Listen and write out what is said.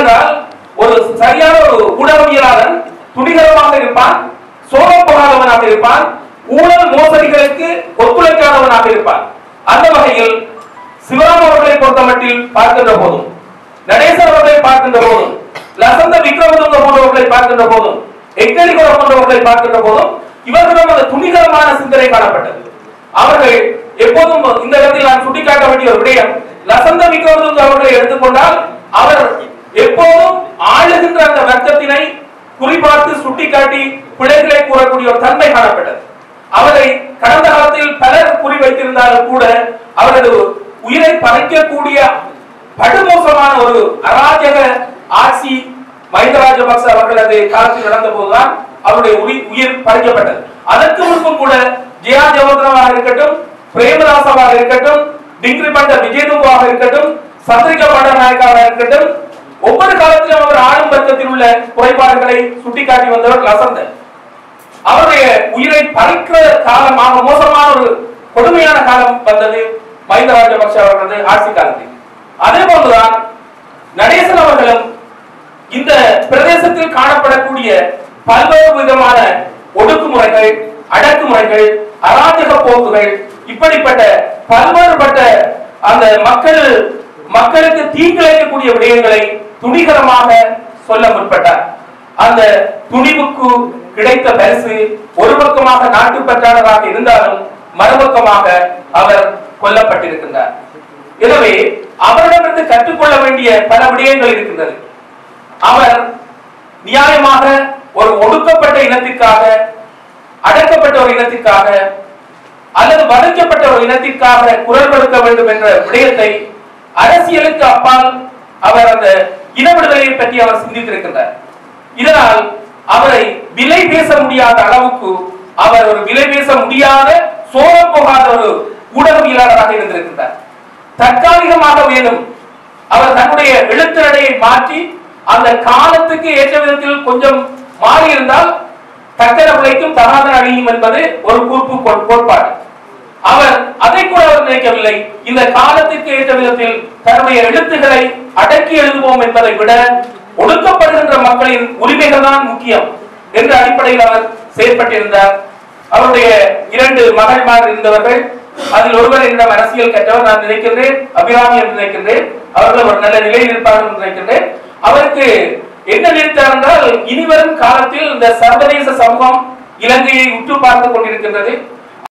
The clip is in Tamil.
ஏனென்றால் ஒரு சரியான ஒரு ஊடகவியலாளன் துணிகரமாக இருப்பான் சோகப்படாதவனாக இருப்பான் ஊழல் மோசடிகளுக்கு ஒத்துழைக்காதவனாக இருப்பான் அந்த வகையில் சிவராம் அவர்களை பொறுத்தமட்டில் பார்க்கின்ற போதும் நடேசன் அவர்களை பார்க்கின்ற போதும் லசந்த விக்ரமதுங்க போன்றவர்களை பார்க்கின்ற போதும் எக்கலிகோட போன்றவர்களை பார்க்கின்ற போதும் இவர்களிடம் அந்த துணிகரமான சிந்தனை காணப்பட்டது அவர்கள் எப்போதும் இந்த இடத்தில் நான் சுட்டிக்காட்ட வேண்டிய ஒரு விடயம் லசந்த விக்ரமதுங்க அவர்களை எடுத்துக்கொண்டால் அவர் எப்போதும் ஆளுகின்ற அந்த வர்க்கத்தினை குறிபார்த்து சுட்டிக்காட்டி பிழைகளை கூறக்கூடிய ஒரு தன்மை காணப்பட்டது அவரை கடந்த காலத்தில் பலர் குறிவைத்திருந்தாலும் கூட அவரது உயிரை பறிக்கக்கூடிய படுமோசமான ஒரு அராஜக ஆட்சி மஹிந்த ராஜபக்ச அவர்களது காலத்தில் நடந்த போதுதான் அவருடைய உயிர் உயிர் பறிக்கப்பட்டது அதற்கு முன்பும் கூட ஜெயா ஜெயவர்தனவாக இருக்கட்டும் பிரேமதாசவாக இருக்கட்டும் டிங்கிரி பண்ட விஜயதுவாக இருக்கட்டும் சந்திரிகா பண்டநாயக்காக இருக்கட்டும் ஒவ்வொரு காலத்திலும் அவர் ஆளும் வர்க்கத்தில் உள்ள குறைபாடுகளை சுட்டிக்காட்டி வந்தவர் லசந்தன் அவருடைய உயிரை பறிக்கிற காலமாக மோசமான ஒரு கொடுமையான காலம் வந்தது மஹிந்த ராஜபக்ஷ அவர்களது ஆட்சி காலத்தில் அதே போன்றுதான் நடேசன் அவர்களும் இந்த பிரதேசத்தில் காணப்படக்கூடிய பல்வேறு விதமான ஒடுக்குமுறைகள் அடக்குமுறைகள் அராஜக போக்குகள் இப்படிப்பட்ட பல்வேறுபட்ட அந்த மக்கள் மக்களுக்கு தீங்கிழைக்கக்கூடிய விடயங்களை துணிகரமாக சொல்ல முற்பட்டார் அந்த துணிவுக்கு கிடைத்த பரிசு ஒரு பக்கமாக நாட்டுப்பற்றாளராக இருந்தாலும் மறுபக்கமாக அவர் கொல்லப்பட்டிருக்கின்றார் எனவே அவரிடமிருந்து கற்றுக்கொள்ள வேண்டிய பல விடயங்கள் இருக்கின்றது அவர் நியாயமாக ஒரு ஒடுக்கப்பட்ட இனத்திற்காக அடக்கப்பட்ட ஒரு இனத்திற்காக அல்லது வதைக்கப்பட்ட ஒரு இனத்திற்காக குரல் கொடுக்க வேண்டும் என்ற விடயத்தை அரசியலுக்கு அப்பால் அவர் அந்த இன விடுதலையை பற்றி அவர் சிந்தித்திருக்கின்றார் இதனால் அவரை விலை பேச முடியாத அளவுக்கு அவர் ஒரு விலை பேச முடியாத சோரம் போகாத ஒரு ஊடகவியலாளராக இருந்திருக்கின்றார் தற்காலிகமாக வேணும் அவர் தன்னுடைய எழுத்து நடையை மாற்றி அந்த காலத்துக்கு ஏற்ற விதத்தில் கொஞ்சம் மாறி இருந்தால் தக்கர பிழைக்கும் தகாத அழியும் என்பது ஒரு கூர்ப்பு கோ- கோட்பாடு அவர் அதை கூட அவர் நினைக்கவில்லை இந்த காலத்துக்கு ஏற்ற விதத்தில் தன்னுடைய எழுத்துக்களை அடக்கி எழுதுவோம் என்பதை விட ஒடுக்கப்படுகின்ற மக்களின் உரிமைகள் தான் முக்கியம் என்ற அடிப்படையில் அவர் செயற்பட்டிருந்தார் அவருடைய இரண்டு மகள்மார் இருந்தவர்கள் அதில் ஒருவர் என்னிடம் அரசியல் கற்றவர் நான் நினைக்கின்றேன் அபிராமி என்று நினைக்கின்றேன் அவர்கள் ஒரு நல்ல நிலையில் இருப்பார்கள் என்று நினைக்கின்றேன் அவருக்கு என்ன நினைத்தார் என்றால் இனிவரும் காலத்தில் இந்த சர்வதேச சமூகம் இலங்கையை உற்று பார்த்துக் கொண்டிருக்கின்றது